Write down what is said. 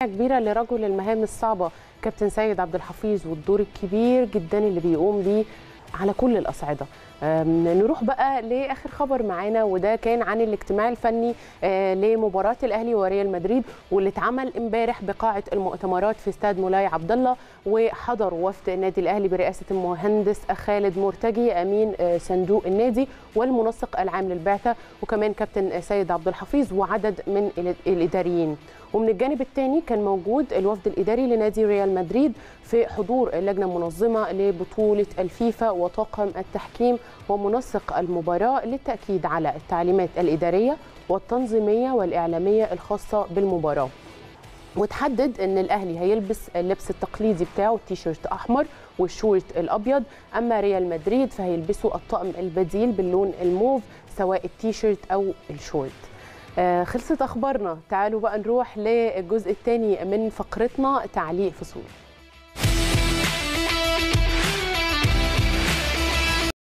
كبيره لرجل المهام الصعبه كابتن سيد عبد الحفيظ والدور الكبير جدا اللي بيقوم بيه على كل الاصعده نروح بقى لاخر خبر معانا وده كان عن الاجتماع الفني لمباراه الاهلي وريال مدريد واللي اتعمل امبارح بقاعه المؤتمرات في استاد مولاي عبد الله وحضر وفد النادي الاهلي برئاسه المهندس خالد مرتجي امين صندوق النادي والمنسق العام للبعثه وكمان كابتن سيد عبد الحفيظ وعدد من الاداريين ومن الجانب الثاني كان موجود الوفد الاداري لنادي ريال مدريد في حضور اللجنه المنظمه لبطوله الفيفا وطاقم التحكيم ومنسق المباراه للتاكيد على التعليمات الاداريه والتنظيميه والاعلاميه الخاصه بالمباراه وتحدد ان الاهلي هيلبس اللبس التقليدي بتاعه التيشيرت احمر والشورت الابيض اما ريال مدريد فهيلبسوا الطقم البديل باللون الموف سواء التيشيرت او الشورت آه خلصت اخبارنا تعالوا بقى نروح للجزء الثاني من فقرتنا تعليق فصول